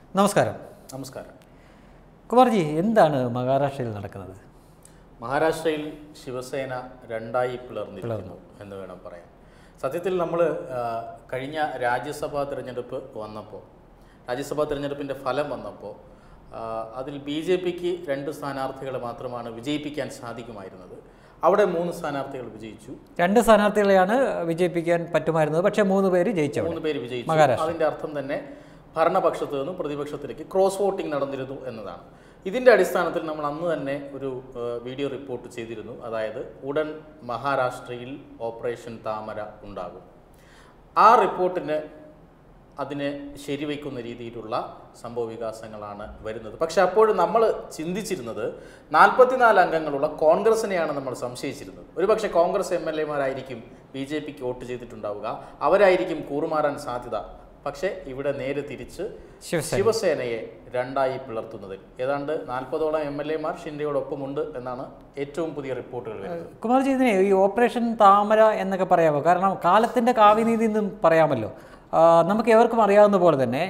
നമസ്കാരം നമസ്കാരം കുമാർജി എന്താണ് മഹാരാഷ്ട്രയിൽ നടക്കുന്നത് മഹാരാഷ്ട്രയിൽ ശിവസേന രണ്ടായി പിളർന്നിരിക്കുന്നു എന്ന് വേണം പറയാൻ സത്യത്തിൽ നമ്മൾ കഴിഞ്ഞ രാജ്യസഭാ തിരഞ്ഞെടുപ്പ് വന്നപ്പോൾ രാജ്യസഭാ തിരഞ്ഞെടുപ്പിൻ്റെ ഫലം വന്നപ്പോൾ ആ, അതിൽ ബി ജെ പിക്ക് രണ്ട് സ്ഥാനാർത്ഥികളെ മാത്രമാണ് വിജയിപ്പിക്കാൻ സാധിക്കുമായിരുന്നത് അവിടെ മൂന്ന് സ്ഥാനാർത്ഥികൾ വിജയിച്ചു രണ്ട് സ്ഥാനാർത്ഥികളെയാണ് വിജയിപ്പിക്കാൻ പറ്റുമായിരുന്നത് പക്ഷേ മൂന്ന് പേര് ജയിച്ചവിടെ മൂന്ന് പേര് വിജയിച്ചു മഹാരാഷ്ട്ര. അതിന്റെ അർത്ഥം തന്നെ ഭരണപക്ഷത്ത് നിന്നും പ്രതിപക്ഷത്തിലേക്ക് ക്രോസ് വോട്ടിംഗ് നടന്നിരുന്നു എന്നതാണ് ഇതിന്റെ അടിസ്ഥാനത്തിൽ നമ്മൾ അന്ന് തന്നെ ഒരു ഏഹ്, വീഡിയോ റിപ്പോർട്ട് ചെയ്തിരുന്നു അതായത് ഉടൻ മഹാരാഷ്ട്രയിൽ ഓപ്പറേഷൻ താമര ഉണ്ടാകും ആ റിപ്പോർട്ടിന് അതിനെ ശരിവയ്ക്കുന്ന രീതിയിലുള്ള സംഭവ വികാസങ്ങളാണ് വരുന്നത് പക്ഷെ അപ്പോഴും നമ്മൾ ചിന്തിച്ചിരുന്നത് നാൽപ്പത്തിനാല് അംഗങ്ങളുള്ള കോൺഗ്രസിനെയാണ് നമ്മൾ സംശയിച്ചിരുന്നത് ഒരുപക്ഷെ കോൺഗ്രസ് എം എൽ എമാരായിരിക്കും ബി ജെ പിക്ക് വോട്ട് ചെയ്തിട്ടുണ്ടാവുക അവരായിരിക്കും കൂറുമാറാൻ സാധ്യത പക്ഷേ ഇവിടെ നേരെ തിരിച്ച് ശിവസേന ശിവസേനയെ രണ്ടായി പിളർത്തുന്നതിൽ ഏതാണ്ട് നാൽപ്പതോളം എം എൽ എമാർ ഷിൻഡെയോടൊപ്പമുണ്ട് എന്നാണ് ഏറ്റവും പുതിയ റിപ്പോർട്ടുകൾ വരുന്നത് കുമാർജി ഇതിനെ ഈ ഓപ്പറേഷൻ താമര എന്നൊക്കെ പറയാമോ കാരണം കാലത്തിൻ്റെ കാവ്യനീതി എന്നും പറയാമല്ലോ ആ, നമുക്ക് എവർക്കും അറിയാവുന്ന പോലെ തന്നെ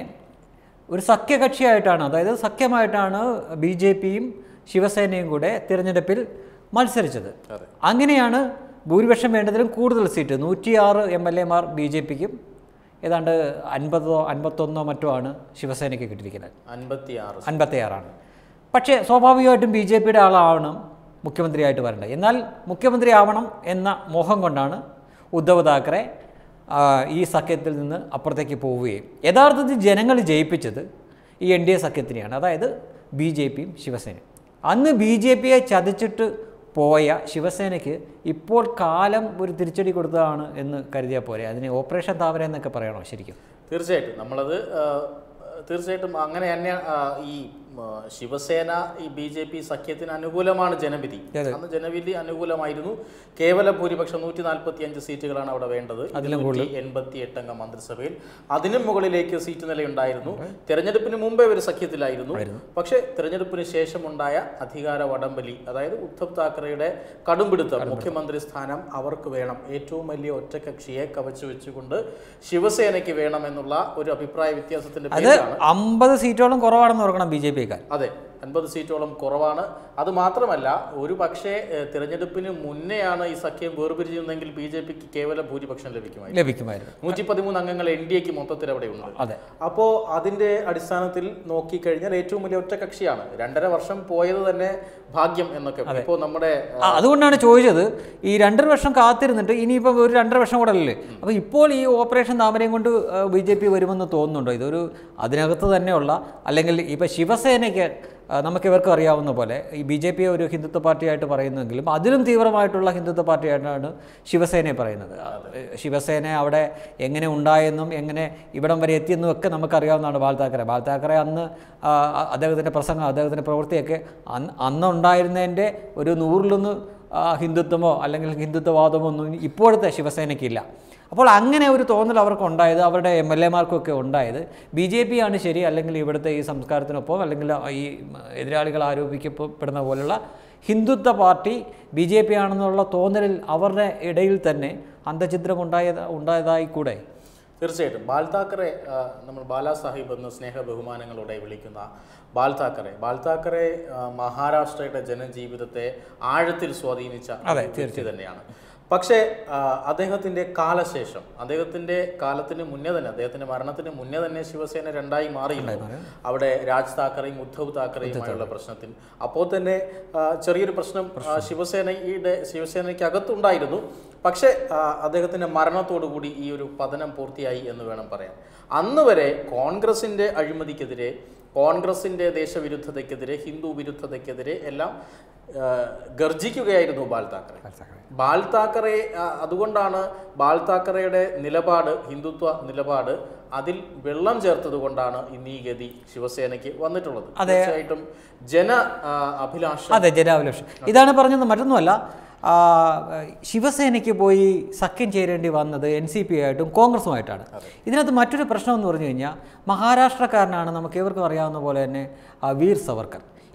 ഒരു സഖ്യകക്ഷിയായിട്ടാണ് അതായത് സഖ്യമായിട്ടാണ് ബി ജെ പിയും ശിവസേനയും കൂടെ തിരഞ്ഞെടുപ്പിൽ മത്സരിച്ചത് അതെ. അങ്ങനെയാണ് ഭൂരിപക്ഷം വേണ്ടതിലും കൂടുതൽ സീറ്റ് നൂറ്റിയാറ് എം എൽ എമാർ ബി ജെ പിക്കും ഏതാണ്ട് അൻപതോ അൻപത്തൊന്നോ മറ്റോ ആണ് ശിവസേനയ്ക്ക് കിട്ടിയിരിക്കുന്നത് അൻപത്തി ആറ് അൻപത്തിയാറാണ് പക്ഷേ സ്വാഭാവികമായിട്ടും ബി ജെ പിയുടെ ആളാവണം മുഖ്യമന്ത്രിയായിട്ട് വരേണ്ടത് എന്നാൽ മുഖ്യമന്ത്രി ആവണം എന്ന മോഹം കൊണ്ടാണ് ഉദ്ധവ് താക്കറെ ആ, ഈ സഖ്യത്തിൽ നിന്ന് അപ്പുറത്തേക്ക് പോവുകയും യഥാർത്ഥത്തിൽ ജനങ്ങൾ ജയിപ്പിച്ചത് ഈ എൻ ഡി എ സഖ്യത്തിനെയാണ് അതായത് ബി ജെ പിയും ശിവസേനയും അന്ന് ബി ജെ പിയെ ചതിച്ചിട്ട് പോയ ശിവസേനയ്ക്ക് ഇപ്പോൾ കാലം ഒരു തിരിച്ചടി കൊടുത്തതാണ് എന്ന് കരുതിയാൽ പോരെ അതിനെ ഓപ്പറേഷൻ താമര എന്നൊക്കെ പറയണോ ശരിക്കും തീർച്ചയായിട്ടും നമ്മളത് ആ, തീർച്ചയായിട്ടും അങ്ങനെ തന്നെ ആ, ഈ ആ, ശിവസേന ഈ ബി ജെ പി സഖ്യത്തിന് അനുകൂലമാണ് ജനവിധി അതെ. അന്ന് ജനവിധി അനുകൂലമായിരുന്നു കേവല ഭൂരിപക്ഷം നൂറ്റി നാൽപ്പത്തി അഞ്ച് സീറ്റുകളാണ് അവിടെ വേണ്ടത് ഇരുന്നൂറ്റി എൺപത്തി എട്ട് അംഗ മന്ത്രിസഭയിൽ അതിനും മുകളിലേക്ക് സീറ്റ് നിലയുണ്ടായിരുന്നു തെരഞ്ഞെടുപ്പിന് മുമ്പേ ഒരു സഖ്യത്തിലായിരുന്നു പക്ഷേ തെരഞ്ഞെടുപ്പിന് ശേഷമുണ്ടായ അധികാര വടംവലി അതായത് ഉദ്ധവ് താക്കറെയുടെ കടുംപിടുത്തം മുഖ്യമന്ത്രി സ്ഥാനം അവർക്ക് വേണം ഏറ്റവും വലിയ ഒറ്റകക്ഷിയെ കവച്ചു വെച്ചുകൊണ്ട് ശിവസേനയ്ക്ക് വേണം എന്നുള്ള ഒരു അഭിപ്രായ വ്യത്യാസത്തിന്റെ അത് പേരിലാണ് അമ്പത് സീറ്റോളം കുറവാണെന്ന് ഓർക്കണം ബി ജെ പിക്കാർ അതെ അൻപത് സീറ്റോളം കുറവാണ് അത് മാത്രമല്ല ഒരു പക്ഷേ ഏഹ്, തിരഞ്ഞെടുപ്പിന് മുന്നെയാണ് ഈ സഖ്യം വേർപിരിഞ്ഞെങ്കിൽ ബി ജെ പിക്ക് കേവല ഭൂരിപക്ഷം ലഭിക്കുമായിരുന്നു ലഭിക്കുമായിരുന്നു നൂറ്റി പതിമൂന്ന് അംഗങ്ങൾ എൻ ഡി എക്ക് മൊത്തത്തിൽ അവിടെ ഉണ്ട് അതെ അപ്പോൾ അതിന്റെ അടിസ്ഥാനത്തിൽ നോക്കിക്കഴിഞ്ഞാൽ ഏറ്റവും വലിയ ഒറ്റ കക്ഷിയാണ് രണ്ടര വർഷം പോയത് തന്നെ ഭാഗ്യം എന്നൊക്കെ ഇപ്പോൾ നമ്മുടെ ആ, അതുകൊണ്ടാണ് ചോദിച്ചത് ഈ രണ്ടര വർഷം കാത്തിരുന്നിട്ട് ഇനിയിപ്പോൾ ഒരു രണ്ടര വർഷം കൂടെ അല്ലേ അപ്പോൾ ഇപ്പോൾ ഈ ഓപ്പറേഷൻ താമരയും കൊണ്ട് ബി ജെ പി വരുമെന്ന് തോന്നുന്നുണ്ടോ ഇതൊരു അതിനകത്ത് തന്നെയുള്ള അല്ലെങ്കിൽ ഇപ്പോൾ ശിവസേനയ്ക്ക് ആ, നമുക്ക് ഇവർക്കും അറിയാവുന്ന പോലെ ഈ ബി ജെ പിയെ ഒരു ഹിന്ദുത്വ പാർട്ടിയായിട്ട് പറയുന്നെങ്കിലും അതിലും തീവ്രമായിട്ടുള്ള ഹിന്ദുത്വ പാർട്ടിയായിട്ടാണ് ശിവസേനയെ പറയുന്നത് ആ, ശിവസേന അവിടെ എങ്ങനെ ഉണ്ടായെന്നും എങ്ങനെ ഇവിടം വരെ എത്തിയെന്നും ഒക്കെ നമുക്കറിയാവുന്നതാണ് ബാൽ താക്കറെ ബാൽ താക്കറെ അന്ന് ആ, അദ്ദേഹത്തിൻ്റെ പ്രസംഗം അദ്ദേഹത്തിൻ്റെ പ്രവൃത്തിയൊക്കെ അന്ന് അന്നുണ്ടായിരുന്നതിൻ്റെ ഒരു നൂറിലൊന്ന് ആ, ഹിന്ദുത്വമോ അല്ലെങ്കിൽ ഹിന്ദുത്വവാദമോ ഒന്നും ഇപ്പോഴത്തെ ശിവസേനയ്ക്കില്ല അപ്പോൾ അങ്ങനെ ഒരു തോന്നൽ അവർക്ക് ഉണ്ടായത് അവരുടെ എം എൽ എമാർക്കൊക്കെ ഉണ്ടായത് ബി ജെ പി ആണ് ശരി അല്ലെങ്കിൽ ഇവിടുത്തെ ഈ സംസ്കാരത്തിനൊപ്പം അല്ലെങ്കിൽ ഈ എതിരാളികൾ ആരോപിക്കപ്പെടുന്ന പോലുള്ള Hindutva party B J P ആണെന്നുള്ള തോന്നലിൽ അവരുടെ ഇടയിൽ തന്നെ അന്തഛിദ്രം ഉണ്ടായത് ഉണ്ടായതായി കൂടെ തീർച്ചയായിട്ടും ബാൽ താക്കറെ ആ, നമ്മൾ ബാലാ സാഹിബ് എന്ന് സ്നേഹ ബഹുമാനങ്ങളോടെ വിളിക്കുന്ന ബാൽ താക്കറെ ബാൽ താക്കറെ ആ, മഹാരാഷ്ട്രയുടെ ജനജീവിതത്തെ ആഴത്തിൽ സ്വാധീനിച്ച അതെ, ഒരു വ്യക്തി തന്നെയാണ് പക്ഷേ ആ, അദ്ദേഹത്തിന്റെ കാലശേഷം അദ്ദേഹത്തിന്റെ കാലത്തിന് മുന്നേ തന്നെ അദ്ദേഹത്തിന്റെ മരണത്തിന് മുന്നേ തന്നെ ശിവസേന രണ്ടായി മാറിയിരുന്നു അവിടെ രാജ് താക്കറെയും ഉദ്ധവ് താക്കറെയുമായുള്ള പ്രശ്നത്തിൽ അപ്പോൾ തന്നെ ആ, ചെറിയൊരു പ്രശ്നം ആ, ശിവസേനയുടെ ശിവസേനയ്ക്ക് അകത്തുണ്ടായിരുന്നു പക്ഷേ ആ, അദ്ദേഹത്തിന്റെ മരണത്തോടു കൂടി ഈ ഒരു പതനം പൂർത്തിയായി എന്ന് വേണം പറയാൻ അന്ന് വരെ കോൺഗ്രസിന്റെ അഴിമതിക്കെതിരെ കോൺഗ്രസിന്റെ ദേശവിരുദ്ധതയ്ക്കെതിരെ ഹിന്ദു വിരുദ്ധതയ്ക്കെതിരെ എല്ലാം ആ, ഗർജിക്കുകയായിരുന്നു ബാൽ താക്കറെ ബാൽ താക്കറെ ആ, അതുകൊണ്ടാണ് ബാൽ താക്കറയുടെ നിലപാട് ഹിന്ദുത്വ നിലപാട് അതിൽ വെള്ളം ചേർത്തത് കൊണ്ടാണ് ഇന്ന് ഈ ഗതി ശിവസേനയ്ക്ക് വന്നിട്ടുള്ളത് തീർച്ചയായിട്ടും ജന ആ, അഭിലാഷം അതെ ജനാഭിലാഷം ഇതാണ് പറഞ്ഞത് മറ്റൊന്നുമല്ല ആ, ശിവസേനയ്ക്ക് പോയി സഖ്യം ചേരേണ്ടി വന്നത് എൻ സി പി ആയിട്ടും കോൺഗ്രസുമായിട്ടാണ് ഇതിനകത്ത് മറ്റൊരു പ്രശ്നം എന്ന് പറഞ്ഞു കഴിഞ്ഞാൽ മഹാരാഷ്ട്രക്കാരനാണ് നമുക്ക് ഏവർക്കും അറിയാവുന്ന പോലെ തന്നെ ആ, വീർ സവർക്കർ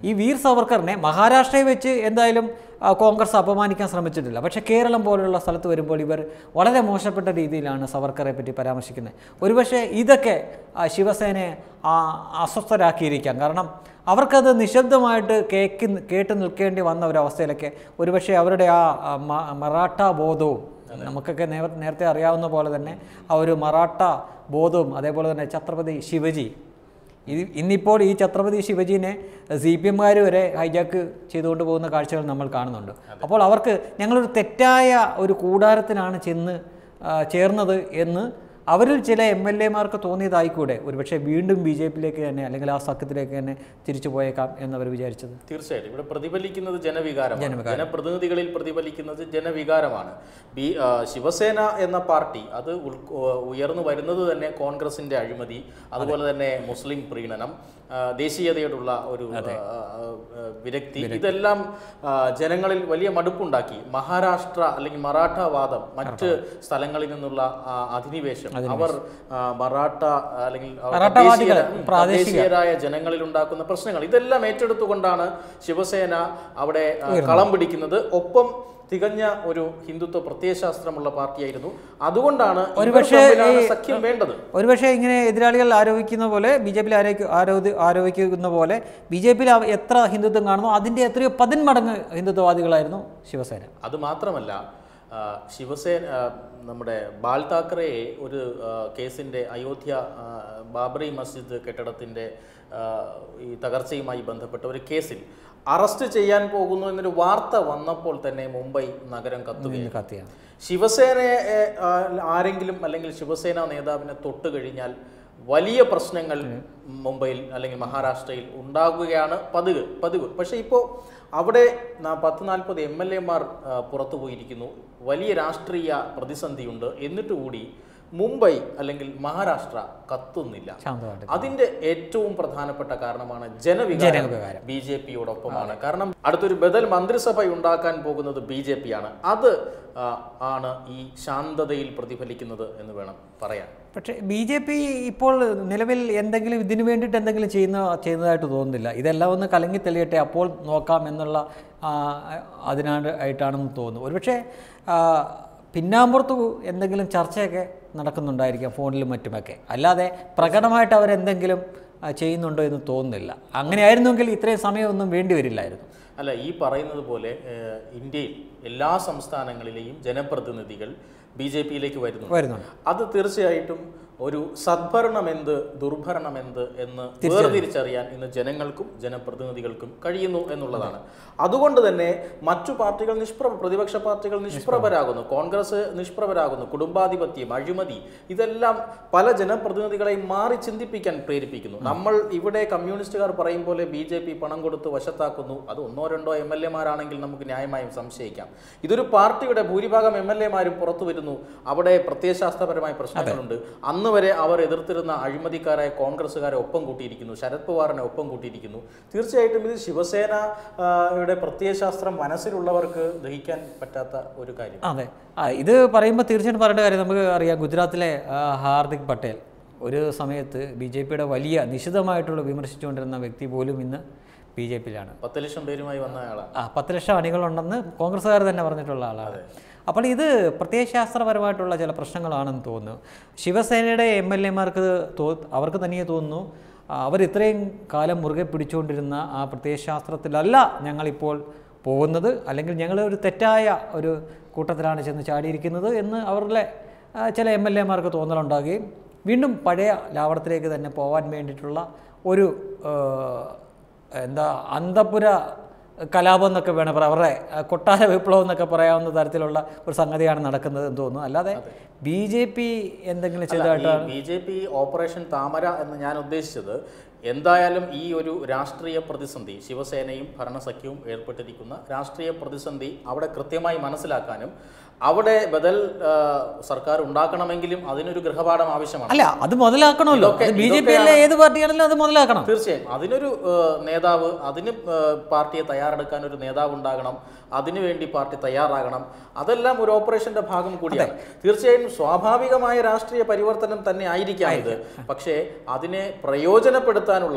ഈ വീർ സവർക്കറിനെ മഹാരാഷ്ട്രയിൽ വെച്ച് എന്തായാലും ആ, കോൺഗ്രസ് അപമാനിക്കാൻ ശ്രമിച്ചിട്ടില്ല പക്ഷേ കേരളം പോലുള്ള സ്ഥലത്ത് വരുമ്പോൾ ഇവർ വളരെ മോശപ്പെട്ട രീതിയിലാണ് സവർക്കറെ പറ്റി പരാമർശിക്കുന്നത് ഒരുപക്ഷെ ഇതൊക്കെ ആ, ശിവസേനയെ ആ, അസ്വസ്ഥരാക്കിയിരിക്കാം കാരണം അവർക്കത് നിശബ്ദമായിട്ട് കേക്ക് കേട്ട് നിൽക്കേണ്ടി വന്ന ഒരവസ്ഥയിലൊക്കെ ഒരുപക്ഷെ അവരുടെ ആ ആ, മ- മറാഠ ബോധവും നമുക്കൊക്കെ നേർ നേരത്തെ അറിയാവുന്ന പോലെ തന്നെ ആ ഒരു മറാഠ ബോധവും അതേപോലെ തന്നെ ഛത്രപതി ശിവജി ഇത് ഇന്നിപ്പോൾ ഈ ഛത്രപതി ശിവജീനെ സി പി എംകാർ വരെ ഹൈജാക്ക് ചെയ്തുകൊണ്ട് പോകുന്ന കാഴ്ചകൾ നമ്മൾ കാണുന്നുണ്ട് അപ്പോൾ അവർക്ക് ഞങ്ങളൊരു തെറ്റായ ഒരു കൂടാരത്തിലാണ് ചെന്ന് ആ, ചേർന്നത് എന്ന് അവരിൽ ചില എം എൽ എമാർക്ക് തോന്നിയതായിക്കൂടെ ഒരുപക്ഷെ വീണ്ടും ബി ജെ പിയിലേക്ക് തന്നെ അല്ലെങ്കിൽ ആ സഖ്യത്തിലേക്ക് തന്നെ തിരിച്ചു പോയേക്കാം എന്നവർ വിചാരിച്ചത് തീർച്ചയായിട്ടും ഇവിടെ പ്രതിഫലിക്കുന്നത് ജനവികാരമാണ് ജനപ്രതിനിധികളിൽ പ്രതിഫലിക്കുന്നത് ജനവികാരമാണ് ബി ആ, ശിവസേന എന്ന പാർട്ടി അത് ഉൾ ഉയർന്നു വരുന്നത് തന്നെ കോൺഗ്രസിന്റെ അഴിമതി അതുപോലെ തന്നെ മുസ്ലിം പ്രീണനം ആ, ദേശീയതയോടുള്ള ഒരു ആ, ആ, വിരക്തി ഇതെല്ലാം ആ, ജനങ്ങളിൽ വലിയ മടുപ്പുണ്ടാക്കി മഹാരാഷ്ട്ര അല്ലെങ്കിൽ മറാഠവാദം മറ്റ് സ്ഥലങ്ങളിൽ നിന്നുള്ള ആ, അധിനിവേശം അവർ ആ, മറാഠ അല്ലെങ്കിൽ അവർ മറാഠവാദികൾ, തദ്ദേശീയര- ഉം, തദ്ദേശീയരായ ജനങ്ങളിൽ ഉണ്ടാക്കുന്ന പ്രശ്നങ്ങൾ ഇതെല്ലാം ഏറ്റെടുത്തുകൊണ്ടാണ് ശിവസേന അവിടെ ആ, കളം പിടിക്കുന്നത് ഒപ്പം തികഞ്ഞ ഒരു ഹിന്ദുത്വ പ്രത്യയശാസ്ത്രമുള്ള പാർട്ടിയായിരുന്നു അതുകൊണ്ടാണ് ഇവർ ഒരുപക്ഷേ തമ്മിലാണ് ഈ- സഖ്യം വേണ്ടത് ഒരുപക്ഷെ ഇങ്ങനെ എതിരാളികൾ ആരോപിക്കുന്ന പോലെ ബി ജെ പിയിൽ ആരോപി ആരോപിക്കുന്ന പോലെ ബി ജെ പിയിൽ എത്ര ഹിന്ദുത്വം കാണുന്നു അതിൻ്റെ എത്രയോ പതിന്മടങ്ങ് ഹിന്ദുത്വവാദികളായിരുന്നു ശിവസേന അത് മാത്രമല്ല ആ, ശിവസേന ആ, നമ്മുടെ ബാൽ താക്കറെയെ ഒരു ആ, കേസിന്റെ അയോധ്യ ആ, ബാബറി മസ്ജിദ് കെട്ടിടത്തിന്റെ ആ, ഈ തകർച്ചയുമായി ബന്ധപ്പെട്ട ഒരു കേസിൽ അറസ്റ്റ് ചെയ്യാൻ പോകുന്നു എന്നൊരു വാർത്ത വന്നപ്പോൾ തന്നെ മുംബൈ നഗരം കത്തുകയും കത്തിയാണ് ശിവസേനയെ ഏ, ആ, ആരെങ്കിലും അല്ലെങ്കിൽ ശിവസേന നേതാവിനെ തൊട്ട് കഴിഞ്ഞാൽ വലിയ പ്രശ്നങ്ങൾ മുംബൈയിൽ അല്ലെങ്കിൽ മഹാരാഷ്ട്രയിൽ ഉണ്ടാകുകയാണ് പതിവ് പതിവ് പക്ഷേ ഇപ്പോൾ അവിടെ ന- പത്ത് നാൽപ്പത് എം എൽ എമാർ പുറത്തു പോയിരിക്കുന്നു വലിയ രാഷ്ട്രീയ പ്രതിസന്ധിയുണ്ട് എന്നിട്ട് കൂടി മുംബൈ അല്ലെങ്കിൽ മഹാരാഷ്ട്ര കത്തുന്നില്ല ശാന്തമായിട്ട് അതിന്റെ ഏറ്റവും പ്രധാനപ്പെട്ട കാരണമാണ് ജനവികാരം ജനവികാരം. ബി ജെ പിയോടൊപ്പമാണ് കാരണം അടുത്തൊരു ബദൽ മന്ത്രിസഭ ഉണ്ടാക്കാൻ പോകുന്നത് ബി ജെ പി ആണ് അത് ആ, ആണ് ഈ ശാന്തതയിൽ പ്രതിഫലിക്കുന്നത് എന്ന് വേണം പറയാൻ പക്ഷേ ബി ജെ പി ഇപ്പോൾ നിലവിൽ എന്തെങ്കിലും ഇതിനു വേണ്ടിയിട്ട് എന്തെങ്കിലും ചെയ്യുന്ന ചെയ്യുന്നതായിട്ട് തോന്നുന്നില്ല ഇതെല്ലാം ഒന്ന് കലങ്ങി തെളിയട്ടെ അപ്പോൾ നോക്കാം എന്നുള്ള ആ, അതിനാണ് ആയിട്ടാണെന്ന് തോന്നുന്നു ഒരുപക്ഷെ ആ, പിന്നാമ്പുറത്ത് എന്തെങ്കിലും ചർച്ചയൊക്കെ നടക്കുന്നുണ്ടായിരിക്കാം ഫോണിലും മറ്റുമൊക്കെ അല്ലാതെ പ്രകടമായിട്ട് അവരെന്തെങ്കിലും ആ, ചെയ്യുന്നുണ്ടോ എന്ന് തോന്നുന്നില്ല അങ്ങനെയായിരുന്നെങ്കിൽ ഇത്രയും സമയമൊന്നും വേണ്ടി വരില്ലായിരുന്നു അല്ല ഈ പറയുന്നത് പോലെ ഏഹ്, ഇന്ത്യയിൽ എല്ലാ സംസ്ഥാനങ്ങളിലെയും ജനപ്രതിനിധികൾ ബി ജെ പിയിലേക്ക് വരുന്നു വരുന്നുണ്ട് അത് തീർച്ചയായിട്ടും ഒരു സദ്ഭരണം എന്ത് ദുർഭരണം എന്ത് എന്ന് വേർതിരിച്ചറിയാൻ ഇന്ന് ജനങ്ങൾക്കും ജനപ്രതിനിധികൾക്കും കഴിയുന്നു എന്നുള്ളതാണ് അതുകൊണ്ട് തന്നെ മറ്റു പാർട്ടികൾ നിഷ്പ്രഭ പ്രതിപക്ഷ പാർട്ടികൾ നിഷ്പ്രഭരാകുന്നു കോൺഗ്രസ് നിഷ്പ്രഭരാകുന്നു കുടുംബാധിപത്യം അഴിമതി ഇതെല്ലാം പല ജനപ്രതിനിധികളെയും മാറി ചിന്തിപ്പിക്കാൻ പ്രേരിപ്പിക്കുന്നു നമ്മൾ ഇവിടെ കമ്മ്യൂണിസ്റ്റുകാർ പറയും പോലെ ബി ജെ പി പണം കൊടുത്ത് വശത്താക്കുന്നു അത് ഒന്നോ രണ്ടോ എം എൽ എമാരാണെങ്കിൽ നമുക്ക് ന്യായമായും സംശയിക്കാം ഇതൊരു പാർട്ടിയുടെ ഭൂരിഭാഗം എം എൽ എമാരും പുറത്തു വരുന്നു അവിടെ പ്രത്യയശാസ്ത്രപരമായ പ്രശ്നങ്ങളുണ്ട് അന്ന് വരെ അവർ എതിർത്തിരുന്ന അഴിമതിക്കാരായ കോൺഗ്രസ്സുകാരെ ഒപ്പം കൂട്ടിയിരിക്കുന്നു ശരത് പവാറിനെ ഒപ്പം കൂട്ടിയിരിക്കുന്നു തീർച്ചയായിട്ടും ഇത് ശിവസേന ആ, യുടെ പ്രത്യയശാസ്ത്രം മനസ്സിലുള്ളവർക്ക് ദഹിക്കാൻ പറ്റാത്ത ഒരു കാര്യം അതെ ആ ഇത് പറയുമ്പോൾ തീർച്ചയായിട്ടും പറയേണ്ട കാര്യം നമുക്ക് അറിയാം ഗുജറാത്തിലെ ആ, ഹാർദിക് പട്ടേൽ ഒരു സമയത്ത് ബി ജെ പിയുടെ വലിയ നിശിതമായിട്ടുള്ള വിമർശിച്ചുകൊണ്ടിരുന്ന വ്യക്തി പോലും ഇന്ന് ബി ജെ പിയിലാണ് പത്ത് ലക്ഷം പേരുമായി വന്ന ആളാണ് ആ പത്ത് ലക്ഷം അണികളുണ്ടെന്ന് കോൺഗ്രസ്സുകാർ തന്നെ പറഞ്ഞിട്ടുള്ള ആളാണ് അപ്പോൾ ഇത് പ്രത്യയശാസ്ത്രപരമായിട്ടുള്ള ചില പ്രശ്നങ്ങളാണെന്ന് തോന്നുന്നു ശിവസേനയുടെ എം എൽ എമാർക്ക് തോ അവർക്ക് തനിയെ തോന്നുന്നു ആ, അവർ ഇത്രയും കാലം മുറുകെ പിടിച്ചുകൊണ്ടിരുന്ന ആ പ്രത്യയശാസ്ത്രത്തിലല്ല ഞങ്ങളിപ്പോൾ പോകുന്നത് അല്ലെങ്കിൽ ഞങ്ങൾ ഒരു തെറ്റായ ഒരു കൂട്ടത്തിലാണ് ചെന്ന് ചാടിയിരിക്കുന്നത് എന്ന് അവരുടെ ആ, ചില എം എൽ എമാർക്ക് തോന്നലുണ്ടാകുകയും വീണ്ടും പഴയ ലാവണത്തിലേക്ക് തന്നെ പോകാൻ വേണ്ടിയിട്ടുള്ള ഒരു ആ, എന്താ അന്തപുര കലാപം എന്നൊക്കെ വേണം പറയാം അവരുടെ ആ, കൊട്ടാര വിപ്ലവം എന്നൊക്കെ പറയാവുന്ന തരത്തിലുള്ള ഒരു സംഗതിയാണ് നടക്കുന്നത് എന്ന് തോന്നുന്നു അല്ലാതെ ബി ജെ പി എന്തെങ്കിലും ചെയ്തതായിട്ട് ബി ജെ പി ഓപ്പറേഷൻ താമര എന്ന് ഞാൻ ഉദ്ദേശിച്ചത് എന്തായാലും ഈ ഒരു രാഷ്ട്രീയ പ്രതിസന്ധി ശിവസേനയും ഭരണസഖ്യവും ഏർപ്പെട്ടിരിക്കുന്ന രാഷ്ട്രീയ പ്രതിസന്ധി അവിടെ കൃത്യമായി മനസ്സിലാക്കാനും അവിടെ ബദൽ ആ, സർക്കാർ ഉണ്ടാക്കണമെങ്കിലും അതിനൊരു ഗൃഹപാഠം ആവശ്യമാണ് അല്ല അത് മുതലാക്കണമല്ലോ ഇതൊക്കെ- ബി ജെ പി അല്ലേ ഏത് പാർട്ടിയാണെങ്കിലും അത് മുതലാക്കണം തീർച്ചയായും അതിനൊരു ആ, നേതാവ് അതിന് ആ, പാർട്ടിയെ തയ്യാറെടുക്കാൻ ഒരു നേതാവ് ഉണ്ടാകണം അതിനുവേണ്ടി പാർട്ടി തയ്യാറാകണം അതെല്ലാം ഒരു ഓപ്പറേഷന്റെ ഭാഗം കൂടിയാണ് തീർച്ചയായും സ്വാഭാവികമായ രാഷ്ട്രീയ പരിവർത്തനം തന്നെ ആയിരിക്കാം ഇത് പക്ഷേ അതിനെ പ്രയോജനപ്പെടുത്താനുള്ള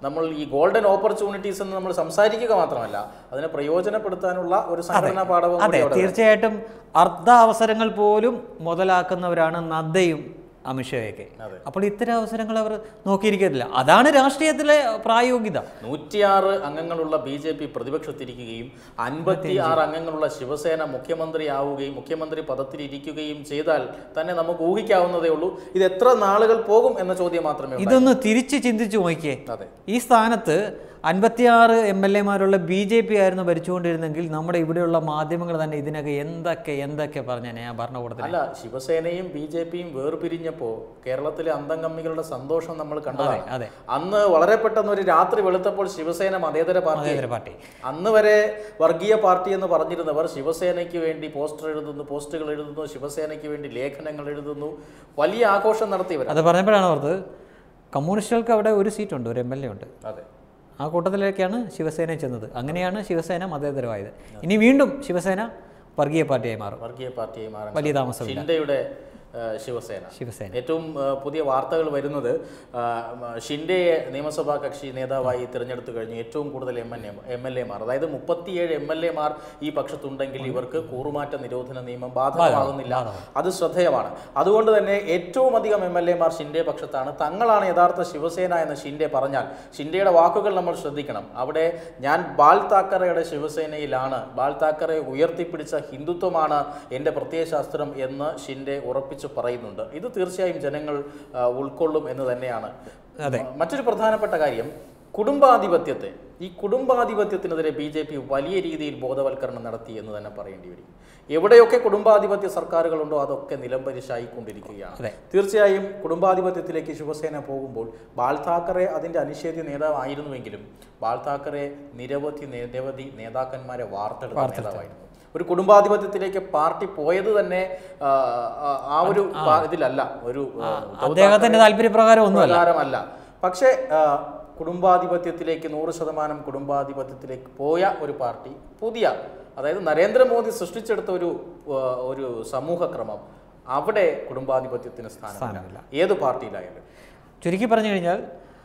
നമ്മൾ ഈ ഗോൾഡൻ ഓപ്പർച്യൂണിറ്റീസ് എന്ന് നമ്മൾ സംസാരിക്കുക മാത്രമല്ല അതിനെ പ്രയോജനപ്പെടുത്താനുള്ള ഒരു സംഘടനാ പാഠവും കൂടി അതെ അവിടെ തീർച്ചയായിട്ടും അർദ്ധ അവസരങ്ങൾ പോലും മുതലാക്കുന്നവരാണ് നദ്ദയും അമിത്ഷായൊക്കെ അതെ. അപ്പോൾ ഇത്തരം അവസരങ്ങൾ അവർ നോക്കിയിരിക്കത്തില്ല അതാണ് രാഷ്ട്രീയത്തിലെ പ്രായോഗികത നൂറ്റിയാറ് അംഗങ്ങളുള്ള ബി ജെ പി പ്രതിപക്ഷത്തിരിക്കുകയും അൻപത്തി ആറ് അംഗങ്ങളുള്ള ശിവസേന മുഖ്യമന്ത്രിയാവുകയും മുഖ്യമന്ത്രി പദത്തിലിരിക്കുകയും ചെയ്താൽ തന്നെ നമുക്ക് ഊഹിക്കാവുന്നതേ ഉള്ളൂ ഇത് എത്ര നാളുകൾ പോകും എന്ന ചോദ്യം മാത്രമേ ഉള്ളൂ ഇതൊന്ന് തിരിച്ച് ചിന്തിച്ചു നോക്കിയേ അതെ ഈ സ്ഥാനത്ത് അൻപത്തിയാറ് എം എൽ എമാരുള്ള ബി ജെ പി ആയിരുന്നു ഭരിച്ചുകൊണ്ടിരുന്നെങ്കിൽ നമ്മുടെ ഇവിടെയുള്ള മാധ്യമങ്ങൾ തന്നെ ഇതിനൊക്കെ എന്തൊക്കെ എന്തൊക്കെ പറഞ്ഞേനെ ആ ഭരണകൂടത്തിൽ അല്ല ശിവസേനയും ബി ജെ പിയും വേർപിരിഞ്ഞപ്പോ കേരളത്തിലെ അന്തംഗമ്മികളുടെ സന്തോഷം നമ്മൾ കണ്ടതാണ് അതെ അന്ന് വളരെ പെട്ടെന്ന് ഒരു രാത്രി വെളുത്തപ്പോൾ ശിവസേന മതേതര പാർട്ടി മതേതര പാർട്ടി അന്ന് വരെ വർഗീയ പാർട്ടി എന്ന് പറഞ്ഞിരുന്നവർ ശിവസേനയ്ക്ക് വേണ്ടി പോസ്റ്റർ എഴുതുന്നു പോസ്റ്റുകൾ എഴുതുന്നു ശിവസേനയ്ക്ക് വേണ്ടി ലേഖനങ്ങൾ എഴുതുന്നു വലിയ ആഘോഷം നടത്തിയവർ അത് പറഞ്ഞപ്പോഴാണ് ഓർത്ത് കമ്മ്യൂണിസ്റ്റുകൾക്ക് അവിടെ ഒരു സീറ്റുണ്ട് ഒരു എം എൽ എ ഉണ്ട് അതെ ആ കൂട്ടത്തിലേക്കാണ് ശിവസേന ചെന്നത് അങ്ങനെയാണ് ശിവസേന മതേതരമായത് ഇനി വീണ്ടും ശിവസേന വർഗീയ പാർട്ടിയായി മാറും വർഗീയ പാർട്ടിയായി മാറാൻ വലിയ താമസമില്ല ഷിൻഡയുടെ ആ, ശിവസേന ശിവസേന ഏറ്റവും ആ, പുതിയ വാർത്തകൾ വരുന്നത് ആ, മ, ഷിൻഡെയെ നിയമസഭാ കക്ഷി നേതാവായി തിരഞ്ഞെടുത്തു കഴിഞ്ഞു ഏറ്റവും കൂടുതൽ എം എൻ എം എൽ എമാർ അതായത് മുപ്പത്തിയേഴ് എം എൽ എമാർ ഈ പക്ഷത്തുണ്ടെങ്കിൽ ഇവർക്ക് കൂറുമാറ്റ നിരോധന നിയമം ബാധകമാകുന്നില്ല അത് ശ്രദ്ധേയമാണ് അതുകൊണ്ട് തന്നെ ഏറ്റവും അധികം എം എൽ എമാർ ഷിൻഡെ പക്ഷത്താണ് തങ്ങളാണ് യഥാർത്ഥ ശിവസേന എന്ന് ഷിൻഡെ പറഞ്ഞാൽ ഷിൻഡെയുടെ വാക്കുകൾ നമ്മൾ ശ്രദ്ധിക്കണം അവിടെ ഞാൻ ബാൽ താക്കറയുടെ ശിവസേനയിലാണ് ബാൽ താക്കറെ ഉയർത്തിപ്പിടിച്ച ഹിന്ദുത്വമാണ് എൻ്റെ പ്രത്യയശാസ്ത്രം എന്ന് ഷിൻഡെ ഉറപ്പിച്ചു പറയുന്നുണ്ട് ഇത് തീർച്ചയായും ജനങ്ങൾ ആ, ഉൾക്കൊള്ളും എന്ന് തന്നെയാണ് മറ്റൊരു പ്രധാനപ്പെട്ട കാര്യം കുടുംബാധിപത്യത്തെ ഈ കുടുംബാധിപത്യത്തിനെതിരെ ബി ജെ പി വലിയ രീതിയിൽ ബോധവൽക്കരണം നടത്തി എന്ന് തന്നെ പറയേണ്ടി വരും എവിടെയൊക്കെ കുടുംബാധിപത്യ സർക്കാരുകളുണ്ടോ അതൊക്കെ നിലംപരിശായിക്കൊണ്ടിരിക്കുകയാണ് അതെ. തീർച്ചയായും കുടുംബാധിപത്യത്തിലേക്ക് ശിവസേന പോകുമ്പോൾ ബാൽ താക്കറെ അതിൻ്റെ അനിഷേധ്യ നേതാവായിരുന്നുവെങ്കിലും ബാൽ താക്കറെ നിരവധി നിരവധി നേതാക്കന്മാരെ വാർത്തെടുത്ത നേതാവായിരുന്നു ഒരു കുടുംബാധിപത്യത്തിലേക്ക് പാർട്ടി പോയത് തന്നെ ആ, ആ, ആ ഒരു പാ- ഇതിലല്ല ഒരു ആ, ഉദ്ധവ് അദ്ദേഹത്തിന്റെ താല്പര്യപ്രകാരം ഒന്നുമല്ല പ്രകാരമല്ല പക്ഷേ ആ, കുടുംബാധിപത്യത്തിലേക്ക് നൂറ് ശതമാനം കുടുംബാധിപത്യത്തിലേക്ക് പോയ ഒരു പാർട്ടി പുതിയ അതായത് നരേന്ദ്രമോദി സൃഷ്ടിച്ചെടുത്ത ഒരു ആ, ഒരു സമൂഹക്രമം അവിടെ കുടുംബാധിപത്യത്തിന് സ്ഥാനമില്ല ഏത് പാർട്ടിയിലായാലും ചുരുക്കി പറഞ്ഞു കഴിഞ്ഞാൽ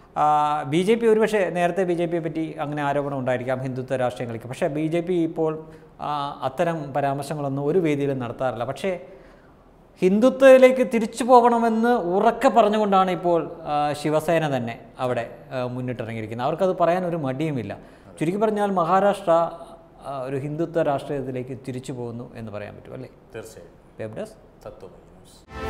ബി ജെ പി ഒരുപക്ഷെ നേരത്തെ ബി ജെ പിയെ പറ്റി അങ്ങനെ ആരോപണം ഉണ്ടായിരിക്കാം ഹിന്ദുത്വ രാഷ്ട്രീയങ്ങൾക്ക് പക്ഷേ ബി ജെ പി ഇപ്പോൾ ആ, അത്തരം പരാമർശങ്ങളൊന്നും ഒരു വേദിയിലും നടത്താറില്ല പക്ഷേ ഹിന്ദുത്വയിലേക്ക് തിരിച്ചു പോകണമെന്ന് ഉറക്കെ പറഞ്ഞുകൊണ്ടാണ് ഇപ്പോൾ ആ, ശിവസേന തന്നെ അവിടെ ആ, മുന്നിട്ടിറങ്ങിയിരിക്കുന്നത് അവർക്കത് പറയാൻ ഒരു മടിയുമില്ല ചുരുക്കി പറഞ്ഞാൽ മഹാരാഷ്ട്ര ആ, ഒരു ഹിന്ദുത്വ രാഷ്ട്രീയത്തിലേക്ക് തിരിച്ചു പോകുന്നു എന്ന് പറയാൻ പറ്റും അല്ലേ തീർച്ചയായും വെബ് ഡെസ്ക് തത്വമൈ ന്യൂസ്